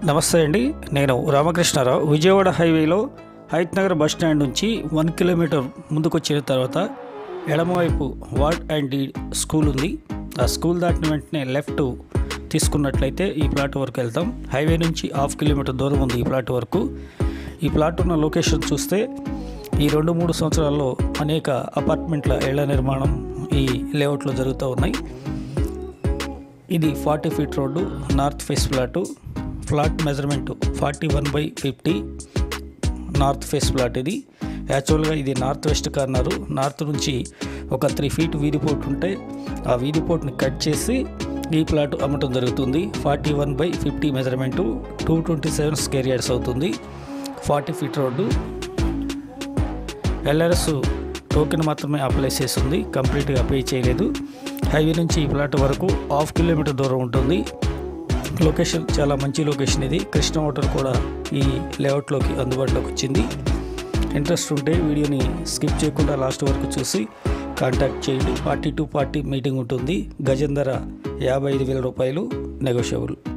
నమస్తే అండి నేను రామకృష్ణారావు విజయవాడ హైవేలో హైత్ నగర్ బస్ స్టాండ్ నుంచి వన్ కిలోమీటర్ ముందుకు వచ్చిన తర్వాత ఎడమవైపు వార్డ్ అండ్ డీడ్ స్కూల్ ఉంది ఆ స్కూల్ దాటిన వెంటనే లెఫ్ట్ తీసుకున్నట్లయితే ఈ ప్లాట్ వరకు వెళ్తాం హైవే నుంచి హాఫ్ కిలోమీటర్ దూరం ఉంది ఈ ప్లాట్ వరకు ఈ ప్లాట్ ఉన్న లొకేషన్ చూస్తే ఈ రెండు మూడు సంవత్సరాల్లో అనేక అపార్ట్మెంట్ల ఇళ్ల నిర్మాణం ఈ లేఅవుట్లో జరుగుతూ ఉన్నాయి ఇది forty feet road north face flat flat measurement forty one by fifty north face flat ఇది యాక్చువల్గా ఇది నార్త్ వెస్ట్ కార్నరు నార్త్ నుంచి ఒక త్రీ ఫీట్ వీధి పోర్ట్ ఉంటే ఆ వీధి పోర్ట్ని కట్ చేసి ఈ ప్లాట్ అమ్మటం జరుగుతుంది forty one by fifty measurement two twenty seven square yards అవుతుంది forty feet road LRS token మాత్రమే అప్లై చేసి ఉంది కంప్లీట్గా పే చేయలేదు హైవే నుంచి ఈ ప్లాట్ వరకు హాఫ్ కిలోమీటర్ దూరం ఉంటుంది లొకేషన్ చాలా మంచి లొకేషన్ ఇది కృష్ణ హోటల్ కూడా ఈ లేఅవుట్లోకి అందుబాటులోకి వచ్చింది ఇంట్రెస్ట్ ఉంటే వీడియోని స్కిప్ చేయకుండా లాస్ట్ వరకు చూసి కాంటాక్ట్ చేయండి పార్టీ టు పార్టీ మీటింగ్ ఉంటుంది గజం ధర యాభై ఐదు వేల రూపాయలు నెగోషియబుల్